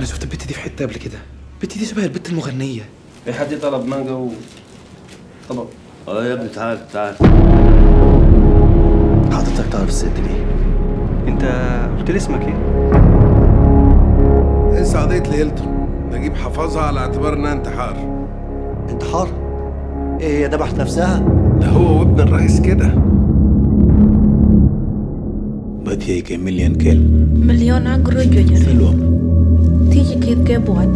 انا شفت البت دي في حته قبل كده البت دي شبه البت المغنيه في حد طلب مانجا و طبق اه يا ابني تعال تعال حضرتك تعرف الست دي انت قلت لي اسمك ايه؟ لسه قضية ليلته نجيب حفظها على اعتبار انها انتحار انتحار ايه هي ذبحت نفسها ده هو وابن الرئيس كده Berarti kayak million kel. مليون عقر جوجر Belum. تيجي كيف كيبوات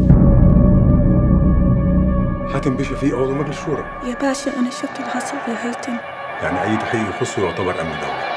حاتم باشا فيه عضو مجلس الشورى يا باشا أنا شفت اللي حصل في هيتم يعني اي تحقيق يخصه يعتبر امن دوله